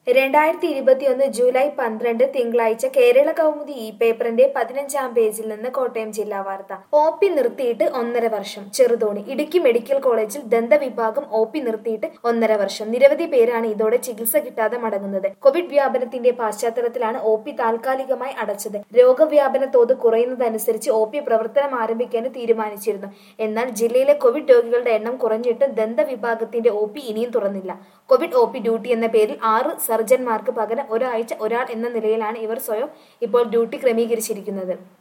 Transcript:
രണ്ടായിരത്തി ഇരുപത്തിയൊന്ന് ജൂലൈ പന്ത്രണ്ട് തിങ്കളാഴ്ച കേരള കൗമുദി ഇ പേപ്പറിന്റെ പതിനഞ്ചാം പേജിൽ നിന്ന് കോട്ടയം ജില്ലാ വാർത്ത ഒ പി നിർത്തിയിട്ട് ഒന്നര വർഷം ചെറുതോണി ഇടുക്കി മെഡിക്കൽ കോളേജിൽ ദന്തവിഭാഗം ഒ പി നിർത്തിയിട്ട് ഒന്നര വർഷം നിരവധി പേരാണ് ഇതോടെ ചികിത്സ കിട്ടാതെ മടങ്ങുന്നത് കോവിഡ് വ്യാപനത്തിന്റെ പശ്ചാത്തലത്തിലാണ് ഒ പി താൽക്കാലികമായി അടച്ചത് രോഗവ്യാപന തോത് കുറയുന്നതനുസരിച്ച് ഒ പി പ്രവർത്തനം ആരംഭിക്കാൻ തീരുമാനിച്ചിരുന്നു എന്നാൽ ജില്ലയിലെ കോവിഡ് രോഗികളുടെ എണ്ണം കുറഞ്ഞിട്ട് ദന്തവിഭാഗത്തിന്റെ ഒ പി ഇനിയും തുറന്നില്ല കോവിഡ് ഒ പി ഡ്യൂട്ടി എന്ന പേരിൽ ആറ് സർജൻമാർക്ക് പകരം ഒരാഴ്ച ഒരാൾ എന്ന നിലയിലാണ് ഇവർ സ്വയം ഇപ്പോൾ ഡ്യൂട്ടി ക്രമീകരിച്ചിരിക്കുന്നത്